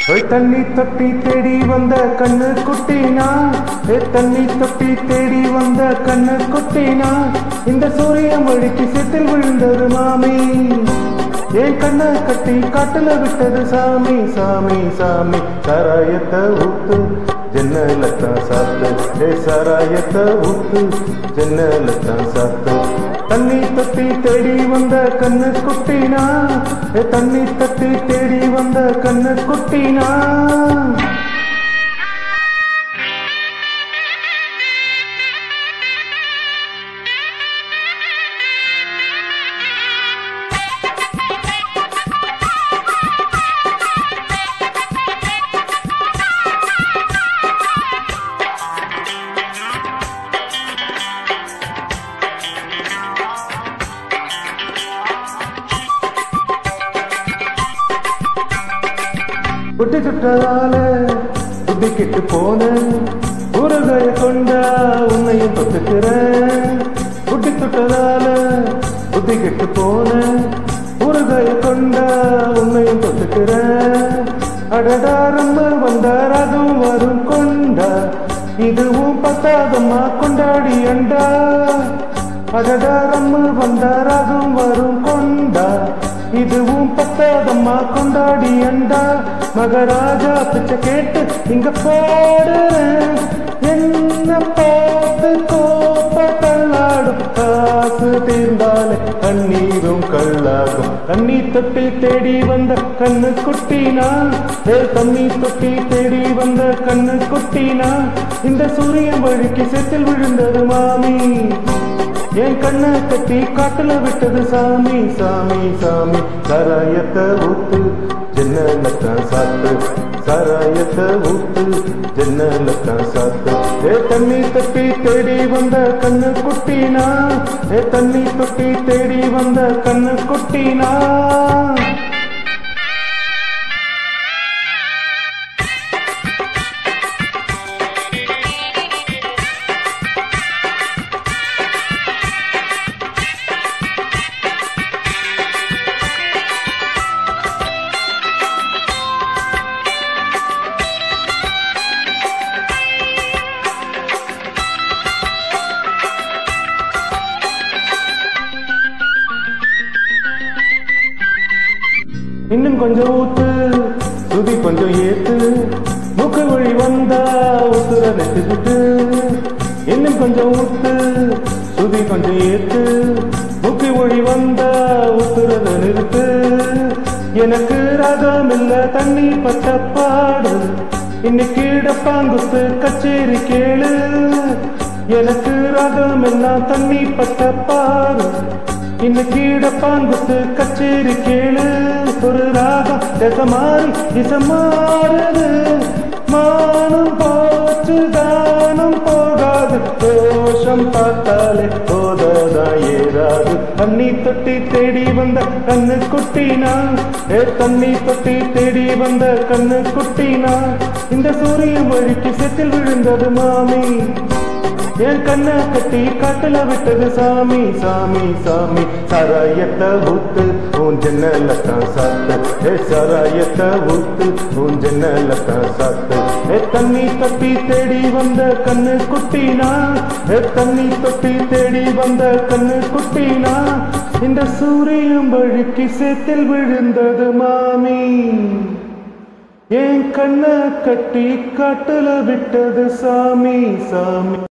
ஓய் தண்ணி தொட்டி தேடி வந்த கண்ணு குட்டினா ஏ தண்ணி தொட்டி தேடி வந்த கண்ணு குட்டினா இந்த சூரிய மொழிக்கு செத்தில் விழுந்தது மாமி ஏன் கண்ணை கட்டி காட்டுல விட்டது சாமி சாமி சாமி சாராயத்தை ஊத்து ஜன்னலத்தான் சாத்து ஏ சாராயத்தை ஊத்து ஜன்னலத்தான் சாத்து தண்ணி தொட்டி தேடி வந்த கண்ணு குட்டினா ஏ தண்ணி தொட்டி தேடி வந்த கண்ணு குட்டினா புட்டி சுட்டதால புத்தி கெட்டு போன உருகைய கொண்ட உன்னையும் தொட்டுக்கிறேன் புட்டி சுட்டதால புத்தி கெட்டு போன உருகைய கொண்ட உன்னையும் தொட்டுக்கிறேன் அடடாரம்ம வந்தார் அதுவும் வரும் கொண்டா இதுவும் பத்தாதம்மா கொண்டாடி அண்டா அடடாரம்ம வந்தார் அதுவும் வரும் கொண்டா இதுவும் பத்தாதம்மா கொண்டாடி அண்டா மகராஜா பிச்சை கேட்டு இங்க பாடுறேன் என்ன பார்த்து கோப்ப கல்லாடும் காசு தீர்ந்தாலே கண்ணீரும் கல்லாகும் கண்ணி தொட்டி தேடி வந்த கண்ணு குட்டினா ஏ தண்ணி தொட்டி தேடி வந்த கண்ணு குட்டினா இந்த சூரியன் வழிக்கு செத்தில் விழுந்தது மாமி என் கண்ணை கட்டி காட்டுல விட்டது சாமி சாமி சாமி சாராயத்தை ஊத்து ஜன்னலத்தான் சாத்து சாராயத்தை ஊத்து ஜன்னலத்தான் சாத்து ஏ தண்ணி தொட்டி தேடி வந்த கண்ணு குட்டினா ஏ தண்ணி தொட்டி தேடி வந்த கண்ணு குட்டினா இன்னும் கொஞ்சம் ஊத்து சுதி கொஞ்சம் ஏத்து மூக்கு வழி வந்தா உத்துர நெட்டுக்கிட்டு இன்னும் கொஞ்சம் ஊத்து சுதி கொஞ்சம் ஏத்து மூக்கு வழி வந்தா உத்துறத நிறுத்து எனக்கு ராகம் இல்ல தண்ணி பட்ட பாடு இன்னைக்கு டப்பாங்குத்து கச்சேரி கேளு எனக்கு ராகம் எல்லாம் தண்ணி பட்ட பாடு இன்னைக்கு டப்பாங்குத்து கச்சேரி கேளு ஒரு ராகம் திச மாறி திச மாறுது மானம் போச்சு தானம் போகாது தோஷம் பார்த்தாலே போததா ஏறாது தண்ணி தொட்டி தேடி வந்த கண்ணு குட்டினா ஏ தண்ணி தொட்டி தேடி வந்த கண்ணு குட்டினா இந்த சூரியன் வழிக்கு செத்தில் விழுந்தது மாமி என் கண்ணை கட்டி காட்டுல விட்டது சாமி சாமி சாமி சாராயத்தை ஊத்து உன் ஜன்னலத்தான் சாத்து ஏ சாராயத்தை ஊத்து உன் ஜன்னலத்தான் சாத்து ஏ தண்ணி தொட்டி தேடி வந்த கண்ணு குட்டினா ஏ தண்ணி தொட்டி தேடி வந்த கண்ணு குட்டினா இந்த சூரியன் வழிக்கு சேத்தில் விழுந்தது மாமி என் கண்ணை கட்டி காட்டுல விட்டது சாமி சாமி